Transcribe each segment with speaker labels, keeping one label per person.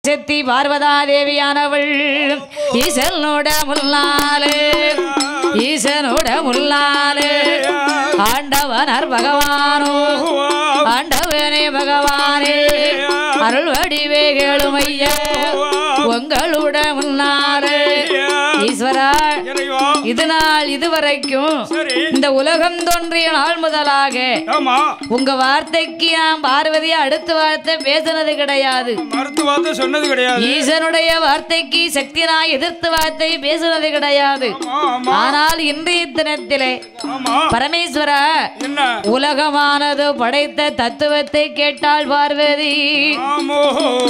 Speaker 1: செத்தி பார்வதா தேவியானவள் ஈசனோட முன்னாலே ஈசனோட முன்னாலே ஆண்டவனர் பகவானோ ஆண்டவனே பகவானே அருள் வடிவே கேளுமையா உங்களோட முன்னாலே ஈஸ்வரா
Speaker 2: இறைவா
Speaker 1: இது நாள் இதுவரைக்கும்
Speaker 2: சரி
Speaker 1: இந்த உலகம் தோன்றிய நாள் முதலாக
Speaker 2: ஆமா
Speaker 1: உங்க வார்த்தைக்கு நான் பார்வதியை அடுத்த வார்த்தை பேசுனது கிடையாது
Speaker 2: மருத்துவத்தை சொன்னது கிடையாது
Speaker 1: ஈசனுடைய வார்த்தைக்கு சக்தி நான் எதிர்த்து வார்த்தை பேசுனது கிடையாது
Speaker 2: ஆமா ஆமா
Speaker 1: ஆனால் இன்றைய தினத்திலே
Speaker 2: ஆமா
Speaker 1: பரமேஸ்வரா
Speaker 2: என்ன
Speaker 1: உலகமானது படைத்த தத்துவத்தை கேட்டால் பார்வதி
Speaker 2: ஆமோ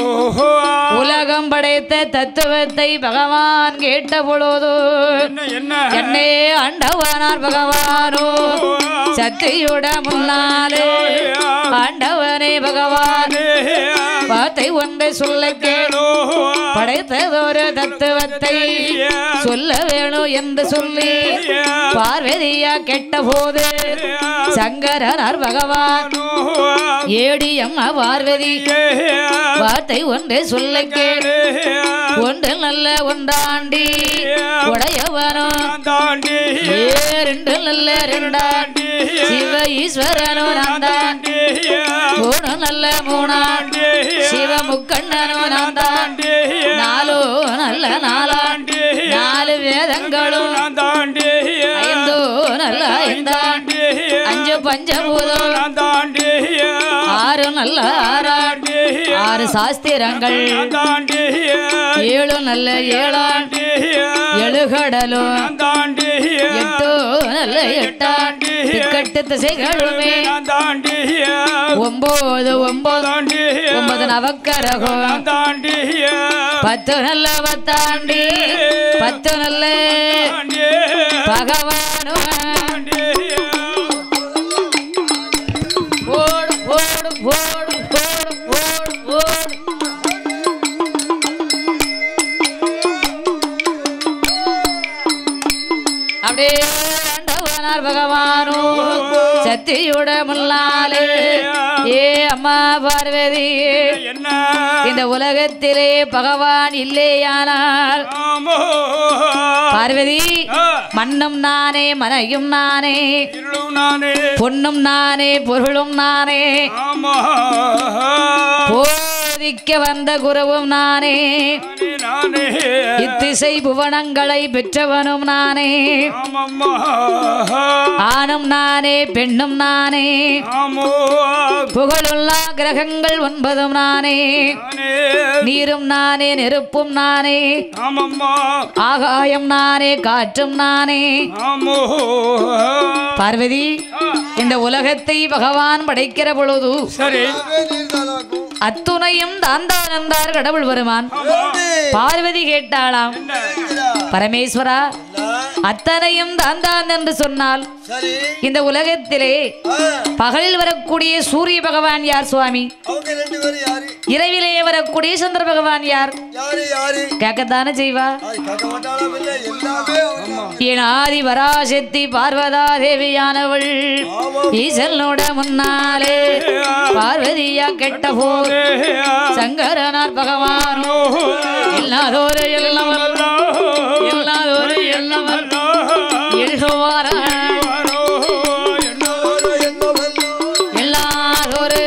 Speaker 1: உலகம் படைத்த தத்துவத்தை பகவான் கேட்ட பொழுது
Speaker 2: என்ன என்ன
Speaker 1: என்னே ஆண்டவனார் பகவானோ சக்தியோட முன்னாலே ஆண்டவனே பகவான் வார்த்தை ஒன்றை சொல்ல கேளு படைத்ததொரு தத்துவத்தை சொல்ல வேணும் என்று சொல்லி பார்வதியா கெட்ட போது சங்கரனார் பகவான் ஏடியம்மா பார்வதி வார்த்தை ஒன்றை சொல்ல கேளு ஒன்று நல்ல ஒன்றாண்டி உடையவனோ
Speaker 2: தாண்டி
Speaker 1: ஏ ரெண்டு நல்ல ரெண்டாண்டி சிவ ஈஸ்வரனோ நான் தான் மூணு நல்ல மூணாண்டி சிவ முக்கண்ணனோ நான் தான் நாலோ நல்ல நாலாண்டி நாலு வேதங்களும்
Speaker 2: தாண்டி
Speaker 1: ஐந்தோ நல்ல ஐந்தாண்டி அஞ்சு பஞ்சபூதம்
Speaker 2: தாண்டி
Speaker 1: ஆறு நல்ல ஆறாண்டி ஆறு சாஸ்திரங்கள்
Speaker 2: தாண்டி
Speaker 1: ஏழு நல்ல ஏழாண்டி எழுகடலும்
Speaker 2: தாண்டி
Speaker 1: எட்டோ நல்ல எட்டாண்டி திக்கட்டு திசைகளுமே
Speaker 2: தாண்டி
Speaker 1: ஒன்பது ஒன்பது
Speaker 2: தாண்டி
Speaker 1: ஒன்பது நவக்கரகம்
Speaker 2: தாண்டி
Speaker 1: பத்து நல்ல பத்தாண்டி பத்து நல்ல பகவானும் ஓடு ஓடு ஓடு ஓடு ஓடு ஓடு அப்படியே ஆண்டவனார் பகவானோ சத்தியோட முன்னாலே ஏ அம்மா பார்வதி
Speaker 2: என்ன
Speaker 1: இந்த உலகத்திலே பகவான் இல்லையானால்
Speaker 2: ஆமோ
Speaker 1: பார்வதி மண்ணும் நானே மனையும் நானே
Speaker 2: இருளும் நானே
Speaker 1: பொன்னும் நானே பொருளும் நானே
Speaker 2: ஆமா
Speaker 1: போதிக்க வந்த குருவும் நானே
Speaker 2: நானே நானே
Speaker 1: இத்திசை புவனங்களை பெற்றவனும் நானே
Speaker 2: ஆமம்மா
Speaker 1: ஆணும் நானே பெண்ணும் நானே
Speaker 2: ஆமோ
Speaker 1: புகழுள்ள கிரகங்கள் ஒன்பதும் நானே
Speaker 2: நானே
Speaker 1: நீரும் நானே நெருப்பும் நானே
Speaker 2: ஆமம்மா
Speaker 1: ஆகாயம் நானே காற்றும் நானே
Speaker 2: ஆமோ
Speaker 1: பார்வதி இந்த உலகத்தை பகவான் படைக்கிற பொழுது
Speaker 2: சரி
Speaker 1: அத்துணையும் தான் தான் என்றார் கடவுள் வருமான் பார்வதி கேட்டாளாம் பரமேஸ்வரா அத்தனையும் தான் தான் என்று சொன்னால்
Speaker 3: சரி
Speaker 1: இந்த உலகத்திலே பகலில் வரக்கூடிய சூரிய பகவான் யார் சுவாமி
Speaker 3: அவங்க ரெண்டு பேரும் யாரு
Speaker 1: இரவிலே வரக்கூடிய சந்திர பகவான் யார்
Speaker 3: யாரு யாரு
Speaker 1: கேட்கத்தானே செய்வா
Speaker 3: அது கேட்க மாட்டாளா இல்ல எல்லாமே அவர்தான்.
Speaker 1: என் ஆதி பராசக்தி பார்வதா தேவியானவள் ஈசனோட முன்னாலே பார்வதியா கெட்ட போது சங்கரனார் பகவானோ எல்லாதோரு எல்லாம் எல்லாதோரு எல்லாம் எழுவார எல்லாதோரு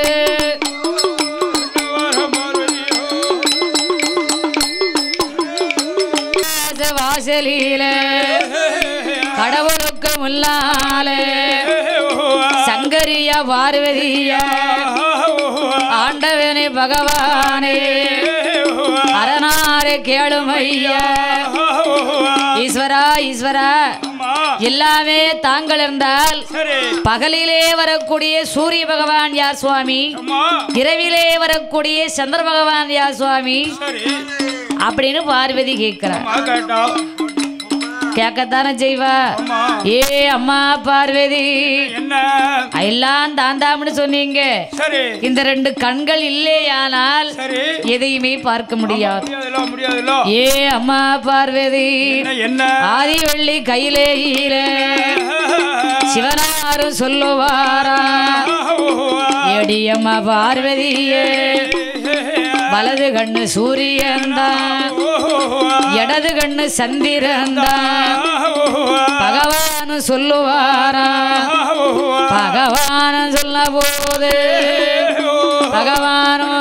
Speaker 1: வாசலில கடவுளுக்கு முன்னாலே சங்கரியா பார்வதியா ஆண்டவனே பகவானே அரணாறு கேளுமையா ஈஸ்வரா ஈஸ்வரா எல்லாமே தாங்கள் இருந்தால்
Speaker 2: சரி
Speaker 1: பகலிலே வரக்கூடிய சூரிய பகவான் யார் சுவாமி
Speaker 2: அம்மா
Speaker 1: இரவிலே வரக்கூடிய சந்திர பகவான் யார் சுவாமி
Speaker 2: சரி
Speaker 1: அப்படின்னு பார்வதி கேட்கிறார்
Speaker 2: அம்மா கேட்டா
Speaker 1: கேட்கத்தானே செய்வா
Speaker 2: அம்மா
Speaker 1: ஏ அம்மா பார்வதி
Speaker 2: என்ன
Speaker 1: எல்லாம் தாந்தாம்னு சொன்னீங்க
Speaker 2: சரி
Speaker 1: இந்த ரெண்டு கண்கள் இல்லையானால்
Speaker 2: சரி
Speaker 1: எதையுமே பார்க்க முடியாது
Speaker 2: முடியாதுல்ல முடியாதுல்ல
Speaker 1: ஏ அம்மா பார்வதி
Speaker 2: என்ன என்ன
Speaker 1: ஆதி வெள்ளி கையிலே ஈர சிவனாரும் சொல்லுவாரா எடியம்மா பார்வதியே வலது கண்ணு சூரியன் தான் இடது கண்ணு சந்திரன் தான் பகவான் சொல்லுவாரா பகவான் சொல்ல போது பகவானும்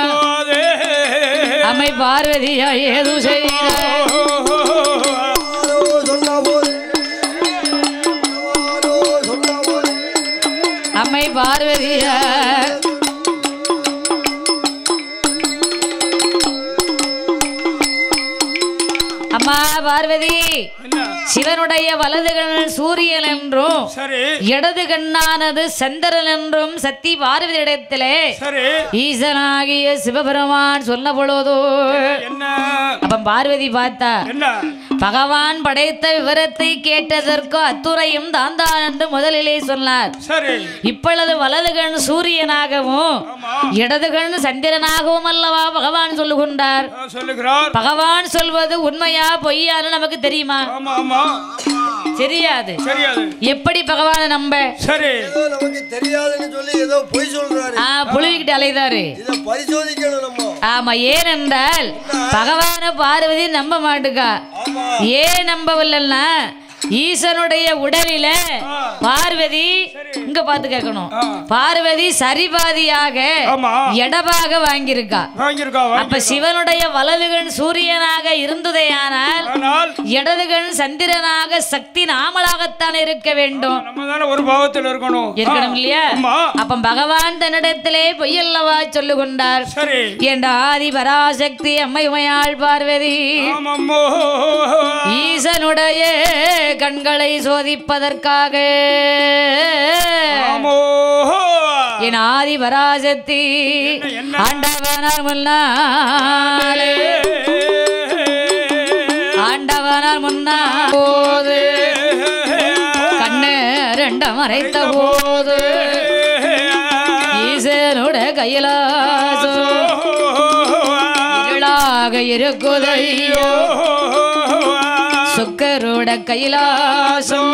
Speaker 1: அம்மை பார்வதியா ஏது செய்த
Speaker 3: யாரோ சொன்ன போது யாரோ சொன்ன போது
Speaker 1: அம்மை பார்வதியா அம்மா பார்வதி
Speaker 2: என்ன
Speaker 1: சிவனுடைய வலது கண் சூரியன் என்றும்
Speaker 2: சரி
Speaker 1: இடது கண்ணானது சந்திரன் என்றும் சக்தி பார்வதி இடத்திலே
Speaker 2: சரி
Speaker 1: ஈசனாகிய சிவபெருமான் சொன்ன பொழுதோ
Speaker 2: என்ன
Speaker 1: அப்ப பார்வதி பார்த்தா
Speaker 2: என்ன
Speaker 1: பகவான் படைத்த விவரத்தை கேட்டதற்கு அத்துறையும் தான் தான் என்று முதலிலே சொன்னார்
Speaker 2: சரி
Speaker 1: இப்பொழுது வலது கண் சூரியனாகவும்
Speaker 2: ஆமா
Speaker 1: இடது கண் சந்திரனாகவும் அல்லவா பகவான் சொல்லுகின்றார்
Speaker 2: ஆ, சொல்லுகிறார்
Speaker 1: பகவான் சொல்வது உண்மையா பொய்யான்னு நமக்கு தெரியுமா
Speaker 2: ஆமா ஆமா
Speaker 1: தெரியாது
Speaker 2: சரியாது
Speaker 1: எப்படி பகவானை நம்ப
Speaker 2: சரி
Speaker 3: ஏதோ நமக்கு தெரியாதுன்னு சொல்லி ஏதோ பொய் சொல்றாரு
Speaker 1: ஆ புழுவிக்கிட்டு அலைதாரு
Speaker 3: இதை பரிசோதிக்கணும் நம்ம
Speaker 1: ஆமா ஏனென்றால் பகவான பார்வதி நம்ப மாட்டுக்கா
Speaker 3: ஆமா
Speaker 1: ஏன் நம்பவில்லைன்னா ஈசனுடைய உடலில பார்வதி இங்க பார்த்து கேட்கணும்
Speaker 2: ஆ.
Speaker 1: பார்வதி சரிபாதியாக
Speaker 2: ஆமா
Speaker 1: எடபாக வாங்கியிருக்கா
Speaker 2: வாங்கியிருக்கா
Speaker 1: அப்ப
Speaker 2: வாங்கி
Speaker 1: சிவனுடைய வலதுகண் சூரியனாக இருந்ததேயானால்
Speaker 2: ஆனால்
Speaker 1: இடதுகண் சந்திரனாக சக்தி நாமளாகத்தான் இருக்க வேண்டும்
Speaker 2: நம்ம தானே ஒரு பாவத்தில் இருக்கணும்
Speaker 1: இருக்கணும்
Speaker 2: ஆ,
Speaker 1: இல்லையா
Speaker 2: ஆமா
Speaker 1: அப்ப பகவான் தன்னிடத்திலே பொய்யல்லவா சொல்லுகொண்டார்
Speaker 2: சரி
Speaker 1: என்ற ஆதி பராசக்தி அம்மை உமையாள் பார்வதி
Speaker 2: ஆமாம்மோ
Speaker 1: ஈசனுடைய கண்களை சோதிப்பதற்காக
Speaker 2: ஆமோ
Speaker 1: என் ஆதி பராசக்தி
Speaker 2: என்ன?
Speaker 1: ஆண்டவனார் முன்னாலே ஆண்டவனார் முன்னா போது கண்ணு ரெண்டம் மறைத்த போது ஈசனோட கையிலாசம் இருளாக இருக்குதையோ சுக்கரோட கைலாசம்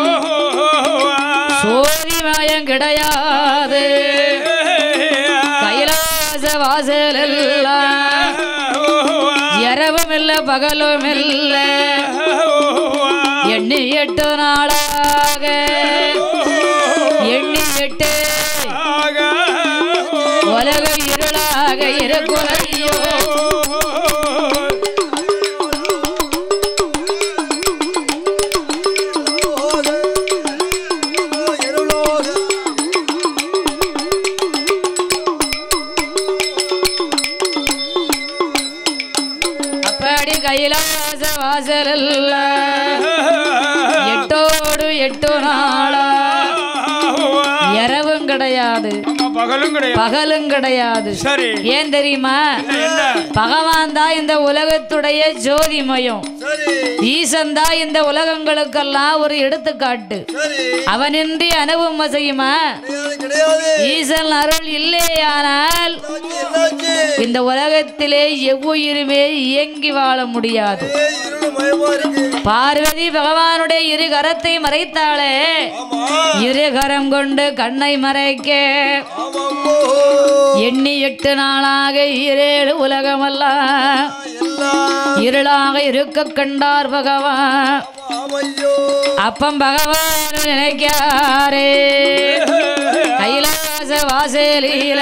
Speaker 1: சோதி மாயம் கிடையாது கைலாச வாசல் எல்லாம் இரவும் இல்ல பகலும் இல்ல எண்ணி எட்டு நாளாக எண்ணி எட்டு உலக இருளாக இருக்குதையோ
Speaker 3: இருளோக
Speaker 1: அப்படி கைலாச வாசல் எல்லாம் எட்டோடு எட்டு நாளா இரவும் கிடையாது
Speaker 2: ஆமா, பகலும் கிடையாது
Speaker 1: பகலும் கிடையாது
Speaker 2: சரி
Speaker 1: ஏன் தெரியுமா
Speaker 2: என்ன
Speaker 1: பகவான் தான் இந்த உலகத்துடைய ஜோதிமயம்
Speaker 3: சரி
Speaker 1: ஈசன் தான் இந்த உலகங்களுக்கெல்லாம் ஒரு எடுத்துக்காட்டு
Speaker 3: சரி
Speaker 1: அவனின்றி அனுபவம் செய்யுமா
Speaker 3: கிடையாது கிடையாது
Speaker 1: ஈசன் அருள் இல்லையானால்
Speaker 3: என்னாச்சு, என்னாச்சு
Speaker 1: இந்த உலகத்திலே எவ்வுயிருமே இயங்கி வாழ முடியாது
Speaker 3: ஏ, இருள் மயமா இருக்கு
Speaker 1: பார்வதி பகவானுடைய இரு கரத்தை மறைத்தாளே
Speaker 3: ஆமா
Speaker 1: இரு கரம் கொண்டு கண்ணை மறைக்க
Speaker 3: ஆமாம்மோ
Speaker 1: எண்ணி எட்டு நாளாக ஈரேழு உலகமெல்லாம்
Speaker 3: எல்லாம்
Speaker 1: இருளாக இருக்க கண்டார் பகவான்
Speaker 3: ஆமையோ
Speaker 1: அப்பம் பகவான் நினைக்காரே கைலாச வாசலில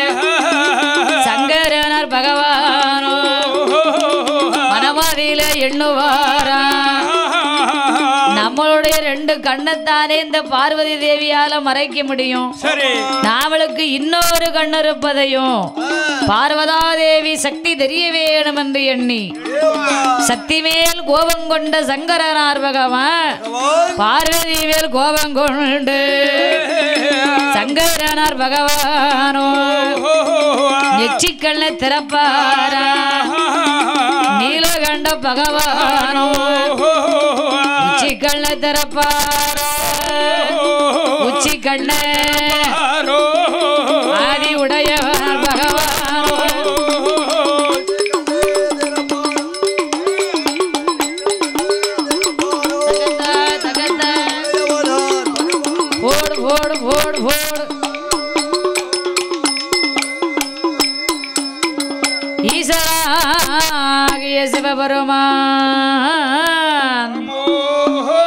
Speaker 1: சங்கரனர் பகவானோ மனமதியில எண்ணுவாரா நம்மளுடைய ரெண்டு கண்ணைத்தானே இந்த பார்வதி தேவியால மறைக்க முடியும்
Speaker 2: சரி
Speaker 1: நாவளுக்கு இன்னொரு கண் இருப்பதையும் பார்வதா தேவி சக்தி தெரிய வேணும் என்று எண்ணி சக்தி மேல் கோபம் கொண்ட சங்கரனார் பகவான்
Speaker 3: பகவான்
Speaker 1: பார்வதி மேல் கோபம் கொண்டு சங்கரனார் பகவானோ நெற்றிக்கண்ணை திறப்பாரா நீலகண்ட பகவானோ உச்சி கண்ணை திறப்பாரா உச்சி கண்ணை ஆதி உடையவனார் பகவானோ தகத்தா, தகத்தா.
Speaker 3: தேவனார் பகவான்
Speaker 1: போடு போடு போடு போடு சிவபெருமான்
Speaker 2: அம்மோ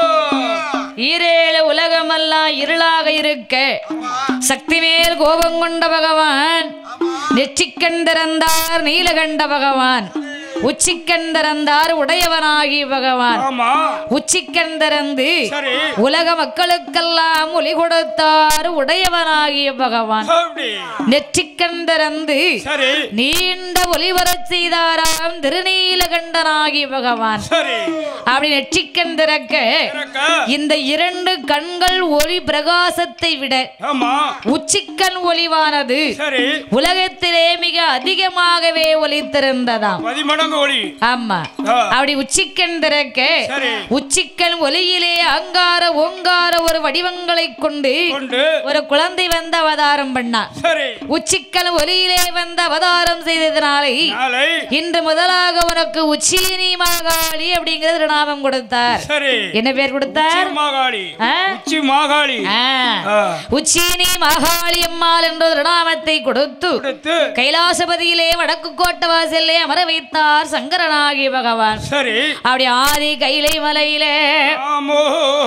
Speaker 1: ஈரேழு உலகமெல்லாம் இருளாக இருக்க சக்தி மேல் கோபம் கொண்ட பகவான் நெற்றிக்கண் திறந்தார் நீலகண்ட பகவான் உச்சிக்கண் திறந்தார் உடையவனாகி பகவான்
Speaker 2: ஆமா
Speaker 1: உச்சிக்கண் திறந்து
Speaker 2: சரி
Speaker 1: உலக மக்களுக்கெல்லாம் ஒளி கொடுத்தார் உடையவனாகிய பகவான்
Speaker 2: அப்படி
Speaker 1: நெற்றிக்கண் திறந்து
Speaker 2: சரி
Speaker 1: நீண்ட ஒளி வரச் செய்தாராம் திருநீலகண்டனாகிய பகவான்
Speaker 2: சரி
Speaker 1: அப்படி நெற்றிக்கண் திறக்க
Speaker 2: திறக்க.
Speaker 1: இந்த இரண்டு கண்கள் ஒளி பிரகாசத்தை விட
Speaker 2: ஆமா
Speaker 1: உச்சிக்கண் ஒளிவானது
Speaker 2: சரி
Speaker 1: உலகத்திலே மிக அதிகமாகவே ஒளித்திருந்ததாம்
Speaker 2: பதிமடங்கு ஒளி
Speaker 1: ஆமா
Speaker 2: ஆ.
Speaker 1: அப்படி உச்சிக்கண் திறக்க
Speaker 2: சரி
Speaker 1: உச்சிக்கண் ஒளியிலே அங்கார ஓங்கார ஒரு வடிவங்களை கொண்டு
Speaker 2: கொண்டு
Speaker 1: ஒரு குழந்தை வந்து அவதாரம் பண்ணா
Speaker 2: சரி
Speaker 1: உச்சிக்கண் ஒளியிலே வந்து அவதாரம் செய்ததினாலே
Speaker 2: நாளை
Speaker 1: இன்று முதலாக உனக்கு உச்சினி மாகாளி அப்படிங்கிறது ஒரு நாமம் கொடுத்தார்
Speaker 2: சரி
Speaker 1: என்ன பேர் கொடுத்தார்
Speaker 2: உச்சி மாகாளி
Speaker 1: ஆ?
Speaker 2: உச்சி மாகாளி
Speaker 1: ஆ.
Speaker 2: ஆ.
Speaker 1: உச்சினி மாகாளி அம்மாள் என்ற ஒரு நாமத்தை கொடுத்து
Speaker 2: கொடுத்து
Speaker 1: கைலாசபதியிலே வடக்கு கோட்ட வாசல்லே அமர வைத்தார் சங்கரனாகி பகவான்
Speaker 2: சரி
Speaker 1: அப்படி ஆதி கைலை மலையிலே
Speaker 2: ஆமோ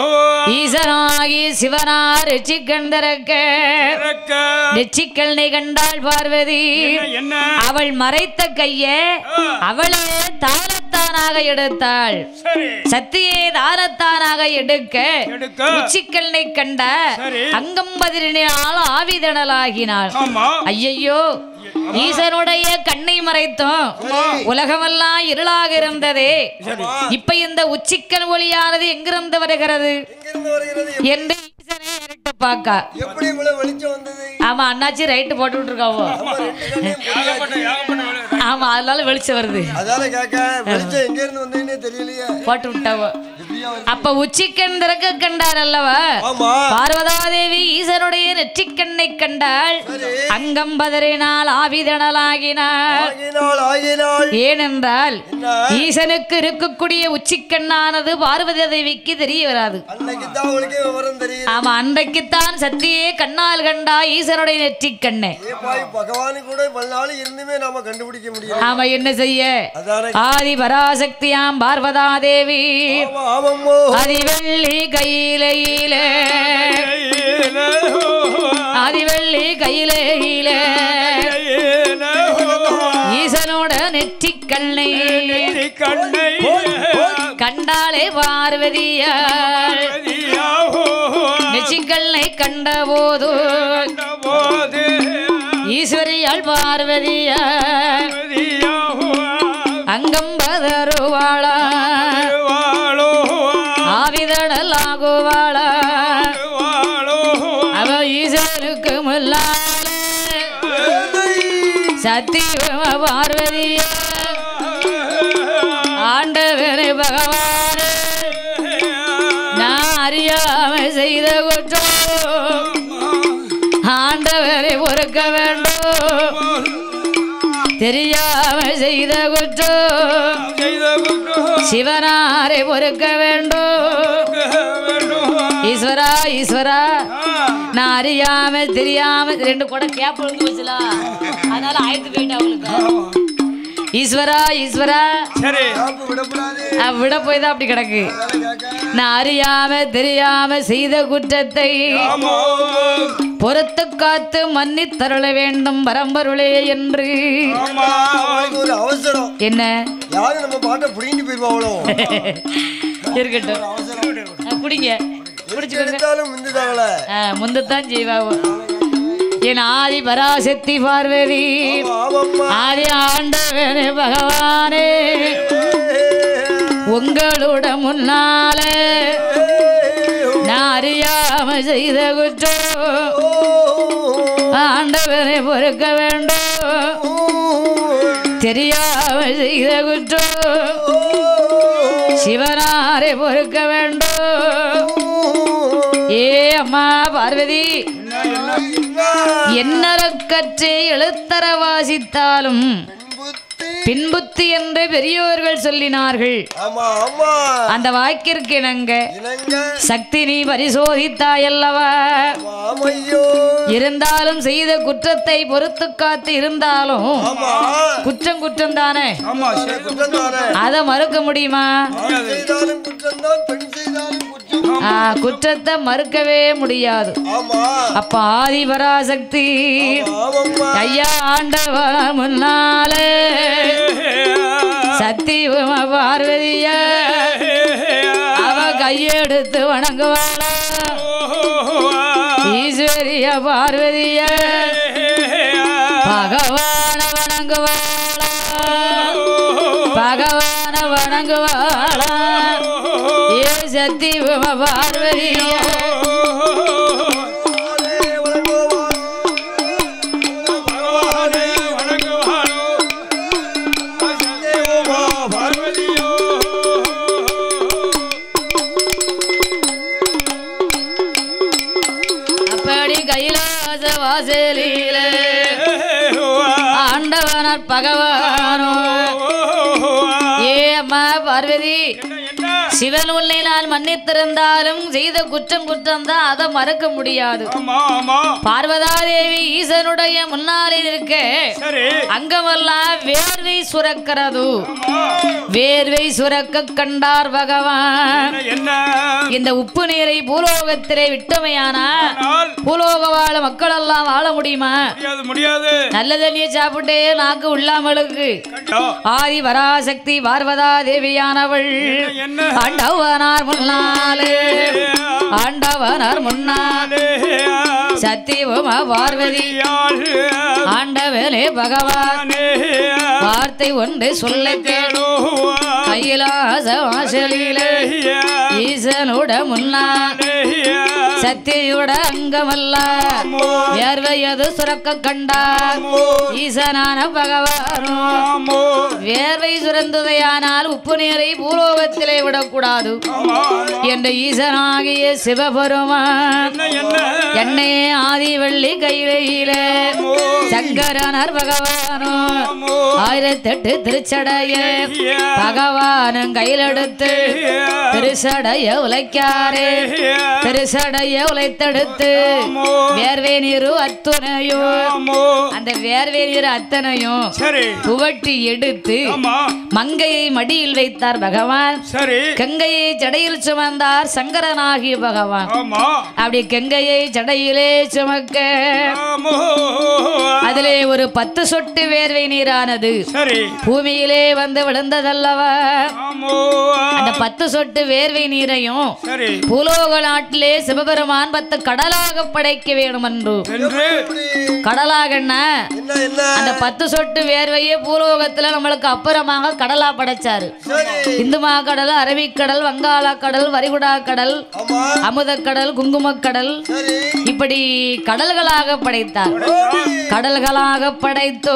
Speaker 1: ஈசனாகி சிவனார் எச்சிக்கண்டரக்க
Speaker 2: திறக்க.
Speaker 1: நெச்சிக்கல்னை கண்டாள் பார்வதி
Speaker 2: என்ன, என்ன
Speaker 1: அவள் மறைத்த கையே
Speaker 2: ஆ.
Speaker 1: அவளே தானத்தானாக எடுத்தாள்
Speaker 2: சரி
Speaker 1: சத்தியே தானத்தானாக எடுக்க
Speaker 2: எடுக்க
Speaker 1: உச்சிக்கல்னை கண்ட
Speaker 2: சரி.
Speaker 1: அங்கம்பதிரினால் ஆவிதனலாகினாள்
Speaker 2: ஆமா
Speaker 1: ஐயையோ ஈசனுடைய கண்ணை மறைத்தோம் உலகமெல்லாம் இருளாக இருந்ததே இப்ப இந்த உச்சிக்கல் ஒளியானது எங்கிருந்து வருகிறது
Speaker 3: எங்கிருந்து வருகிறது
Speaker 1: என்று ஈசனை இரட்டு பார்க்கா
Speaker 3: எப்படி இவ்வளவு வெளிச்சம் வந்தது
Speaker 1: ஆமா அண்ணாச்சி ரைட்டு போட்டு விட்டுருக்காவோ
Speaker 3: நம்ம ரெண்டு கண்ணையும்
Speaker 2: ஏகப்பட்ட ஏகப்பட்ட வேலை.
Speaker 1: ஆமா அதனால வெளிச்சம் வருது
Speaker 3: அதால கேட்க வெளிச்சம் எங்க இருந்து வந்ததுன்னே தெரியலையே போட்டு
Speaker 1: விட்டாவோ
Speaker 3: எப்படியா வந்து-
Speaker 1: அப்ப உச்சிக்கண் திறக்க கண்டார் அல்லவா
Speaker 3: ஆமா
Speaker 1: பார்வதாதேவி ஈசனுடைய நெற்றிக்கண்ணை கண்டாள்
Speaker 3: சரி.
Speaker 1: அங்கம் பதறினால் ஆவிதனலாகினாள்
Speaker 3: ஆகினாள் ஆகினாள்
Speaker 1: ஏனென்றால்
Speaker 3: என்ன
Speaker 1: ஈசனுக்கு இருக்கக்கூடிய உச்சிக்கண்ணானது பார்வதி தேவிக்கு தெரிய வராது
Speaker 3: அன்னைக்கு தான் அவளுக்கே விவரம் தெரியுது
Speaker 1: ஆமா அன்றைக்குத்தான் சத்தியே கண்ணால் கண்டா ஈசனுடைய நெற்றிக்கண்ணே
Speaker 3: ஏப்பாய் பகவானு கூட பல்நாள் இருந்துமே நாம கண்டுபிடிக்க முடியல
Speaker 1: ஆமா என்ன செய்ய
Speaker 3: அதான
Speaker 1: ஆதி பராசக்தியாம் பார்வதா தேவி
Speaker 3: ஆமா ஆமாம்மோ
Speaker 1: அதிவெள்ளி கையிலையில அதிவெள்ளி கையிலையில ஈசனோட நெற்றிக்கண்ணை
Speaker 2: கண்ணை
Speaker 1: கண்டாலே பார்வதியாள் நெற்றிக்கண்ணை கண்டபோது
Speaker 2: போது
Speaker 1: ஈஸ்வரியாள் பார்வதியாள் அங்கம் பதறுவாளா
Speaker 2: வாழோ
Speaker 1: ஆவிதடல் ஆகுவாளா
Speaker 2: வாழோ
Speaker 1: அவ ஈசனுக்கு முல்லால சத்தியம பார்வதிய ஆண்டவனை பகவானே நான் அறியாம செய்த குற்றம் ஆண்டவரை பொறுக்க வேண்டும் தெரியாம செய்த குற்றம்
Speaker 2: செய்த குற்றம்
Speaker 1: சிவனாரை பொறுக்க வேண்டும் ஈஸ்வரா ஈஸ்வரா நான் அறியாம தெரியாம ரெண்டு கூட கேப் விழுந்து போச்சுல அதனால ஆயிரத்து போயிட்டா அவளுக்கு ஈஸ்வரா ஈஸ்வரா
Speaker 2: சரி
Speaker 3: காப்பு விடக்கூடாது
Speaker 1: அவ விட போய் தான் அப்படி கிடக்கு
Speaker 3: அதால கேட்க
Speaker 1: நான் அறியாம தெரியாம செய்த குற்றத்தை
Speaker 2: ஆமோ
Speaker 1: பொறுத்து காத்து மன்னித் தருள வேண்டும் பரம்பருளே என்று
Speaker 2: ஆமா
Speaker 3: அவளுக்கு ஒரு அவசரம்
Speaker 1: என்ன
Speaker 3: யாரும் நம்ம பாட்டை புடிங்கிட்டு போயிருவாங்களோ
Speaker 1: இருக்கட்டும் ஆ, குடிங்க குடிச்சுக்கோங்க
Speaker 3: எடுத்தாலும் முந்துதாங்களே
Speaker 1: ஆ, முந்தத்தான் செய்வாவோ என் ஆதி பராசக்தி பார்வதி
Speaker 3: ஆமாம்மா
Speaker 1: ஆதி ஆண்டவனே பகவானே உங்களோட முன்னாலே நான் அறியாம செய்த குற்றம் ஆண்டவனை பொறுக்க வேண்டும் தெரியாம செய்த குற்றம் சிவனாரை பொறுக்க வேண்டும் ஏ அம்மா பார்வதி என்னற கற்றே எழுத்தர வாசித்தாலும்
Speaker 3: புத்தி
Speaker 1: பின்புத்தி என்று பெரியோர்கள் சொல்லினார்கள்
Speaker 3: ஆமா ஆமா
Speaker 1: அந்த வாக்கிற்கு இணங்க
Speaker 3: இனங்க
Speaker 1: சக்தி நீ பரிசோதித்தாயல்லவா
Speaker 3: ஆமையோ
Speaker 1: இருந்தாலும் செய்த குற்றத்தை பொறுத்து காத்து இருந்தாலும்
Speaker 3: ஆமா
Speaker 1: குற்றம் குற்றம் தானே
Speaker 2: ஆமா சரி
Speaker 3: குற்றம் தானே
Speaker 1: அதை மறுக்க முடியுமா
Speaker 3: ஆண் செய்தாலும் குற்றம் தான் பெண் செய்தாலும் குற்றம்
Speaker 1: ஆ, குற்றத்தை மறுக்கவே முடியாது
Speaker 3: ஆமா
Speaker 1: அப்ப ஆதிபராசக்தி
Speaker 3: ஆமம்மா
Speaker 1: ஐயா ஆண்டவா முன்னாலே சக்தி உமா பார்வதிய அவ கையெடுத்து வணங்குவாளா ஈஸ்வரிய பார்வதிய பகவான வணங்குவாளா பகவான வணங்குவாளா ஏ சக்தி உமா பார்வதிய
Speaker 2: பகவானே வணங்குவாரோ தேவமா பார்வதியோ
Speaker 1: அப்படி கைலாச வாசலில ஆண்டவனர் பகவானோ ஏ அம்மா பார்வதி சிவன் உன்னை நான் மன்னித்திருந்தாலும் செய்த குற்றம் குற்றம் தான் அதை மறக்க முடியாது
Speaker 2: ஆமா ஆமா
Speaker 1: பார்வதாதேவி ஈசனுடைய முன்னாலே இருக்க
Speaker 2: சரி
Speaker 1: அங்கமெல்லாம் வேர்வை சுரக்கிறது
Speaker 2: ஆமா.
Speaker 1: வேர்வை சுரக்க கண்டார் பகவான்
Speaker 2: என்ன, என்ன
Speaker 1: இந்த உப்பு நீரை பூலோகத்திலே விட்டமையானால்
Speaker 2: ஆனால்
Speaker 1: பூலோக வாழ மக்கள் எல்லாம் வாழ முடியுமா
Speaker 2: முடியாது முடியாது
Speaker 1: நல்ல தண்ணியை சாப்பிட்டே நாக்கு உள்ளாமலுக்கு
Speaker 2: கண்டோ
Speaker 1: ஆதி பராசக்தி பார்வதா தேவியானவள்
Speaker 2: என்ன
Speaker 1: ஆண்டவனார் முன்னாலே ஆண்டவனார் முன்னால் சத்தியமா பார்வதி ஆண்டவனே பகவான் வார்த்தை ஒன்று சொல்ல கேளு கைலாச வாசலிலே ஈசனோட முன்னால் சக்தியோட அங்கமல்ல வேர்வையது சுரக்க கண்டார் ஈசனான பகவானும் வேர்வை சுரந்ததையானால் உப்பு நீரை பூலோகத்திலே விடக்கூடாது என்ற ஈசனாகிய சிவபெருமான் என்னை ஆதிவள்ளி கையிலே சங்கரனர் பகவானும் ஆயிரத்தெட்டு திருச்சடைய பகவானும் கையிலெடுத்து திருச்சடைய உழைக்காரே திருச்சடைய உழைத்தெடுத்து வேர்வை நீரு அத்துணையும் அந்த வேர்வை நீர் அத்தனையும்
Speaker 2: சரி
Speaker 1: புகட்டி எடுத்து
Speaker 2: ஆமா
Speaker 1: மங்கையை மடியில் வைத்தார் பகவான்
Speaker 2: சரி
Speaker 1: கங்கையை ஜடையில் சுமந்தார் சங்கரனாகிய பகவான்
Speaker 2: ஆமா
Speaker 1: அப்படி கங்கையை ஜடையிலே சுமக்க
Speaker 2: ஆமோ
Speaker 1: அதிலே ஒரு பத்து சொட்டு வேர்வை நீரானது
Speaker 2: சரி
Speaker 1: பூமியிலே வந்து விழுந்ததல்லவா
Speaker 2: ஆமோ
Speaker 1: அந்த பத்து சொட்டு வேர்வை நீரையும்
Speaker 2: சரி
Speaker 1: பூலோக நாட்டிலே சிவபெருமான் பத்து கடலாக படைக்க வேணும் என்று
Speaker 2: என்று
Speaker 1: கடலாகன்னா
Speaker 3: என்ன என்ன
Speaker 1: அந்த பத்து சொட்டு வேர்வையே பூலோகத்துல நம்மளுக்கு அப்புறமாக கடலா படைச்சாரு
Speaker 3: சரி
Speaker 1: இந்து கடல் அரபிக்கடல் வங்காள கடல் வரிகுடா கடல்
Speaker 3: ஆமா
Speaker 1: அமுதக்கடல் குங்குமக்கடல்
Speaker 3: சரி
Speaker 1: இப்படி கடல்களாக படைத்தார் கடல்களாக படைத்தோ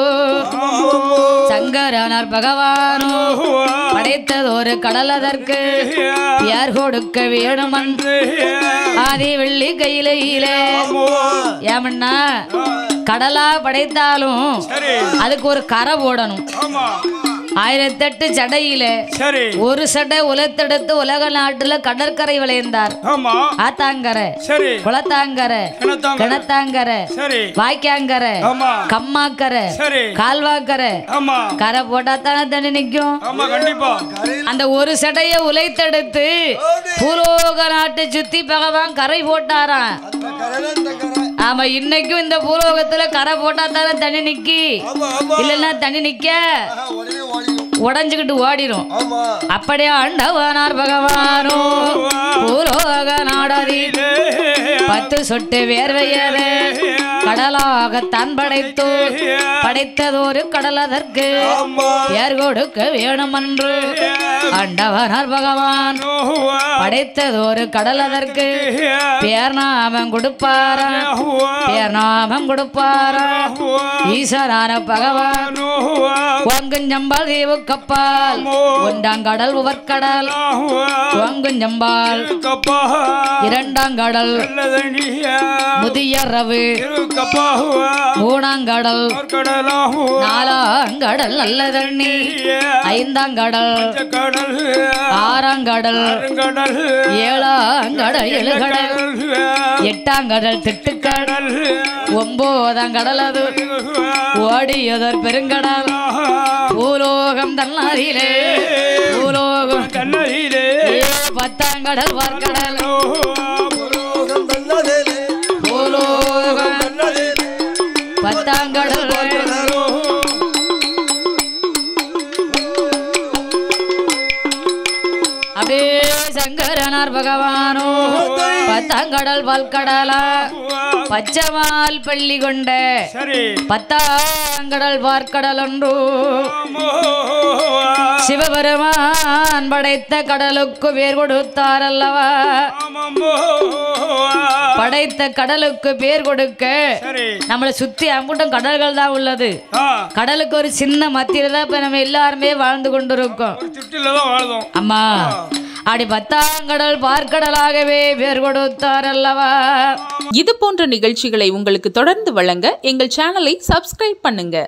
Speaker 1: சங்கரனார் பகவானோ படைத்தது ஒரு கடல் அதற்கு யார் கொடுக்க வேணுமன்று ஆதி வெள்ளி கையிலே ஏமண்ணா கடலா படைத்தாலும்
Speaker 2: சரி
Speaker 1: அதுக்கு ஒரு கரை போடணும்
Speaker 2: ஆமா
Speaker 1: ஆயிரத்தெட்டு சடையில
Speaker 2: சரி
Speaker 1: ஒரு சடை உலத்தெடுத்து உலக நாட்டுல கடற்கரை விளைந்தார்
Speaker 2: ஆமா
Speaker 1: ஆத்தாங்கரை
Speaker 2: சரி
Speaker 1: குளத்தாங்கரை
Speaker 2: கிணத்தாங்க
Speaker 1: கிணத்தாங்கரை
Speaker 2: சரி
Speaker 1: வாய்க்காங்கரை
Speaker 2: ஆமா
Speaker 1: கம்மாக்கரை
Speaker 2: சரி
Speaker 1: கால்வாக்கரை
Speaker 2: ஆமா
Speaker 1: கரை போட்டா தானே தண்ணி நிக்கும்
Speaker 2: ஆமா கண்டிப்பா
Speaker 1: அந்த ஒரு சடைய உலைத்தெடுத்து பூலோக நாட்டை சுத்தி பகவான் கரை போட்டாராம்
Speaker 3: அந்த கரை அந்த கரை
Speaker 1: ஆமா இன்னைக்கும் இந்த பூலோகத்துல கரை போட்டா தானே தண்ணி நிக்கி
Speaker 3: ஆமா ஆமா
Speaker 1: இல்லைன்னா தண்ணி நிக்க
Speaker 3: ஆஹா, உடனே ஓடிடும்
Speaker 1: உடஞ்சுக்கிட்டு ஓடிடும்
Speaker 3: ஆமா
Speaker 1: அப்படியே ஆண்டவனார் பகவானோ பூலோக நாடறிது பத்து சொட்டு வேர்வையது கடலாக தான் படைத்து படைத்ததொரு கடல் அதற்கு
Speaker 3: ஆமா
Speaker 1: பேர் கொடுக்க வேணுமென்று ஆண்டவனார் பகவான் படைத்ததொரு கடல் அதற்கு பேர் நாமம் கொடுப்பாரா பேர் நாமம் கொடுப்பாரா ஈசனான பகவான் ஓங்குஞ்சம்பால் தீவு கப்பால் ஒன்றாங்கடல் உவர்கடல் ஓங்குஞ்சம்பால் இரண்டாங்கடல் முதியரவு
Speaker 2: கப்பாகுவா
Speaker 1: மூணாங்கடல்
Speaker 2: கடலாகுவா
Speaker 1: நாலாங்கடல் நல்ல தண்ணி ஐந்தாங்கடல்
Speaker 2: கடல்
Speaker 1: ஆறாங்கடல்
Speaker 2: கடல்
Speaker 1: ஏழாங்கடல் எழுகடல் எட்டாங்கடல் திட்டுக்கடல் ஒன்பதாங்கடல் அது ஓடியதொரு பெருங்கடல் பூலோகம் தன்னாரிலே பூலோகம்
Speaker 2: கண்ணகிலே
Speaker 1: பத்தாங்கடல் பார்க்கடல்
Speaker 3: பூலோகம் தன்னதேலே
Speaker 1: பூலோகம்
Speaker 3: தன்னதேலே
Speaker 1: பத்தாங்கடல் அப்படியே சங்கரனார் பகவானோ பத்தாங்கடல் பல்கடலா பச்சைமால் பள்ளி கொண்ட
Speaker 2: சரி
Speaker 1: பத்தாங்கடல் பார்க்கடல் ஒன்று சிவபெருமான் படைத்த கடலுக்கு பேர் கொடுத்தார் அல்லவா படைத்த கடலுக்கு பேர் கொடுக்க
Speaker 2: சரி
Speaker 1: நம்மளை சுத்தி அம்புட்டும் கடல்கள் தான் உள்ளது
Speaker 2: ஆ
Speaker 1: கடலுக்கு ஒரு சின்ன மத்தியில தான் இப்ப நம்ம எல்லாருமே வாழ்ந்து கொண்டிருக்கோம்
Speaker 2: ஒரு சுற்றில தான் வாழ்ந்தோம்
Speaker 1: அம்மா அடி பத்தாங்கடல் பார்க்கடலாகவே பேர் கொடுத்தார் அல்லவா
Speaker 4: இது போன்ற நிகழ்ச்சிகளை உங்களுக்கு தொடர்ந்து வழங்க எங்கள் சேனலை சப்ஸ்கிரைப் பண்ணுங்க